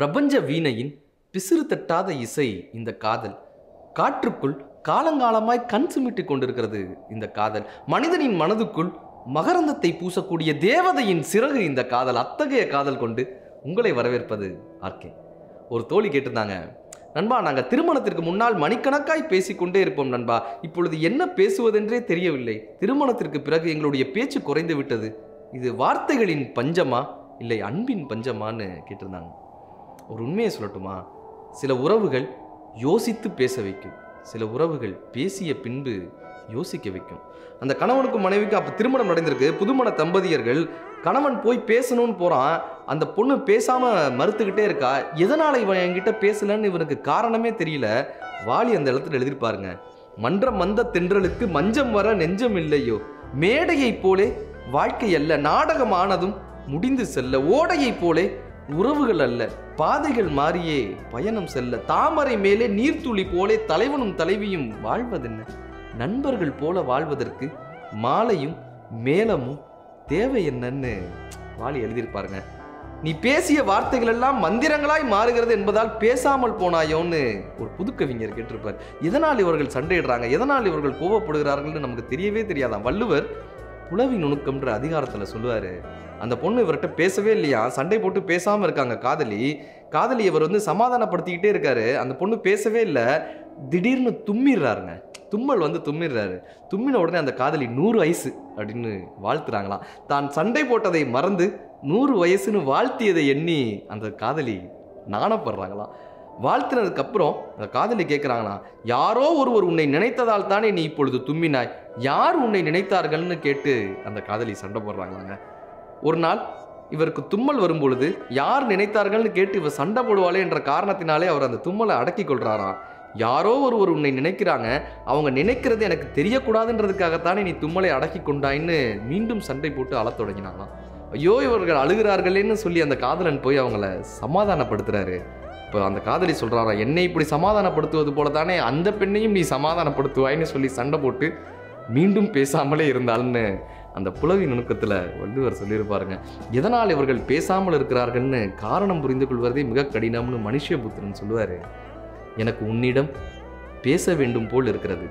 பிரபஞ்ச வீணையின் பிசிறு தட்டாத இசை இந்த காதல் காற்றுக்குள் காலங்காலமாய் கண் சுமிட்டிக் கொண்டிருக்கிறது இந்த காதல் மனிதனின் மனதுக்குள் மகரந்தத்தை பூசக்கூடிய தேவதையின் சிறகு இந்த காதல் அத்தகைய காதல் கொண்டு உங்களை வரவேற்பது ஆர்கே ஒரு தோழி கேட்டிருந்தாங்க நண்பா நாங்கள் திருமணத்திற்கு முன்னால் மணிக்கணக்காய் பேசிக்கொண்டே இருப்போம் நண்பா இப்பொழுது என்ன பேசுவதென்றே தெரியவில்லை திருமணத்திற்கு பிறகு எங்களுடைய பேச்சு குறைந்து விட்டது இது வார்த்தைகளின் பஞ்சமா இல்லை அன்பின் பஞ்சமான்னு கேட்டிருந்தாங்க ஒரு உண்மையை சொல்லட்டுமா சில உறவுகள் யோசித்து பேச வைக்கும் சில உறவுகள் பேசிய பின்பு யோசிக்க வைக்கும் அந்த கணவனுக்கும் மனைவிக்கும் அப்போ திருமணம் நடந்திருக்கு புதுமண தம்பதியர்கள் கணவன் போய் பேசணும்னு போகிறான் அந்த பொண்ணு பேசாமல் மறுத்துக்கிட்டே இருக்கா எதனால் இவன் என்கிட்ட பேசலன்னு இவனுக்கு காரணமே தெரியல வாலி அந்த இடத்துல எழுதியிருப்பாருங்க மன்றம் வந்த தென்றலுக்கு மஞ்சம் வர நெஞ்சம் இல்லையோ மேடையைப் போலே வாழ்க்கை அல்ல நாடகமானதும் முடிந்து செல்ல ஓடையைப் போலே உறவுகள் அல்ல பாதைகள் மாறியே பயணம் செல்ல தாமரை மேலே நீர்த்துளி போலே தலைவனும் தலைவியும் வாழ்வதென்ன நண்பர்கள் போல வாழ்வதற்கு மாலையும் மேளமும் தேவை என்னன்னு வாலி எழுதியிருப்பாருங்க நீ பேசிய வார்த்தைகள் எல்லாம் மந்திரங்களாய் மாறுகிறது என்பதால் பேசாமல் போனாயோன்னு ஒரு புதுக்கவிஞர் கேட்டிருப்பார் எதனால் இவர்கள் சண்டையிடுறாங்க எதனால் இவர்கள் கோவப்படுகிறார்கள்னு நமக்கு தெரியவே தெரியாதாம் வள்ளுவர் புலவி நுணுக்கம்ன்ற அதிகாரத்தில் சொல்லுவார் அந்த பொண்ணு இவர்கிட்ட பேசவே இல்லையா சண்டை போட்டு பேசாமல் இருக்காங்க காதலி காதலி இவர் வந்து சமாதானப்படுத்திக்கிட்டே இருக்காரு அந்த பொண்ணு பேசவே இல்லை திடீர்னு தும்மிடுறாருங்க தும்மல் வந்து தும்மிடுறாரு தும்மின உடனே அந்த காதலி நூறு வயசு அப்படின்னு வாழ்த்துறாங்களாம் தான் சண்டை போட்டதை மறந்து நூறு வயசுன்னு வாழ்த்தியதை எண்ணி அந்த காதலி நாணப்படுறாங்களாம் வாழ்த்தினதுக்கு அப்புறம் அந்த காதலி கேட்குறாங்களாம் யாரோ ஒருவர் உன்னை நினைத்ததால் தானே நீ இப்பொழுது தும்மினாய் யார் உன்னை நினைத்தார்கள்னு கேட்டு அந்த காதலி சண்டை போடுறாங்களாங்க ஒரு நாள் இவருக்கு தும்மல் வரும்பொழுது யார் நினைத்தார்கள்னு கேட்டு இவர் சண்டை போடுவாளே என்ற காரணத்தினாலே அவர் அந்த தும்மலை அடக்கி கொள்றாராம் யாரோ ஒருவர் உன்னை நினைக்கிறாங்க அவங்க நினைக்கிறது எனக்கு தெரியக்கூடாதுன்றதுக்காகத்தானே நீ தும்மலை அடக்கி கொண்டாயின்னு மீண்டும் சண்டை போட்டு அழத் தொடங்கினாங்களாம் ஐயோ இவர்கள் அழுகிறார்களேன்னு சொல்லி அந்த காதலன் போய் அவங்கள சமாதானப்படுத்துறாரு இப்போ அந்த காதலி சொல்றாராம் என்னை இப்படி சமாதானப்படுத்துவது போல தானே அந்த பெண்ணையும் நீ சமாதானப்படுத்துவாய்ன்னு சொல்லி சண்டை போட்டு மீண்டும் பேசாமலே இருந்தாள்னு அந்த புலவி நுணுக்கத்தில் வள்ளுவர் சொல்லியிருப்பாருங்க எதனால் இவர்கள் பேசாமல் இருக்கிறார்கள்னு காரணம் புரிந்து கொள்வதே மிக கடினம்னு மனுஷபுத்திரன் சொல்லுவார் எனக்கு உன்னிடம் பேச வேண்டும் போல் இருக்கிறது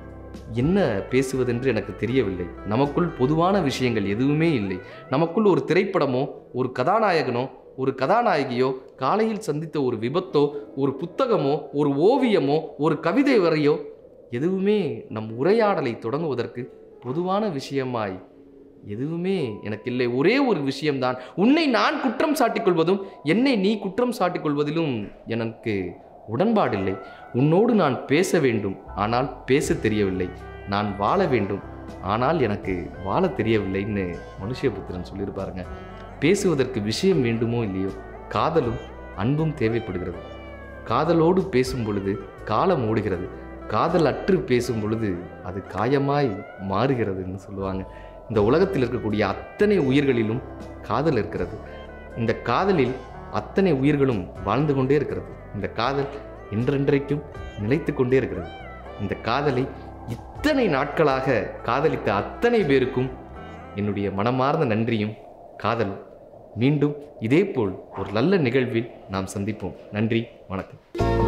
என்ன பேசுவதென்று எனக்கு தெரியவில்லை நமக்குள் பொதுவான விஷயங்கள் எதுவுமே இல்லை நமக்குள் ஒரு திரைப்படமோ ஒரு கதாநாயகனோ ஒரு கதாநாயகியோ காலையில் சந்தித்த ஒரு விபத்தோ ஒரு புத்தகமோ ஒரு ஓவியமோ ஒரு கவிதை வரையோ எதுவுமே நம் உரையாடலை தொடங்குவதற்கு பொதுவான விஷயமாய் எதுவுமே எனக்கு இல்லை ஒரே ஒரு விஷயம்தான் உன்னை நான் குற்றம் சாட்டிக் கொள்வதும் என்னை நீ குற்றம் சாட்டிக் கொள்வதிலும் எனக்கு உடன்பாடில்லை உன்னோடு நான் பேச வேண்டும் ஆனால் பேச தெரியவில்லை நான் வாழ வேண்டும் ஆனால் எனக்கு வாழ தெரியவில்லைன்னு மனுஷபுத்திரன் சொல்லியிருப்பாருங்க பேசுவதற்கு விஷயம் வேண்டுமோ இல்லையோ காதலும் அன்பும் தேவைப்படுகிறது காதலோடு பேசும் பொழுது காலம் ஓடுகிறது காதல் அற்று பேசும் பொழுது அது காயமாய் மாறுகிறதுன்னு சொல்லுவாங்க இந்த உலகத்தில் இருக்கக்கூடிய அத்தனை உயிர்களிலும் காதல் இருக்கிறது இந்த காதலில் அத்தனை உயிர்களும் வாழ்ந்து கொண்டே இருக்கிறது இந்த காதல் என்றென்றைக்கும் நிலைத்து கொண்டே இருக்கிறது இந்த காதலை இத்தனை நாட்களாக காதலித்த அத்தனை பேருக்கும் என்னுடைய மனமார்ந்த நன்றியும் காதலும் மீண்டும் இதேபோல் ஒரு நல்ல நிகழ்வில் நாம் சந்திப்போம் நன்றி வணக்கம்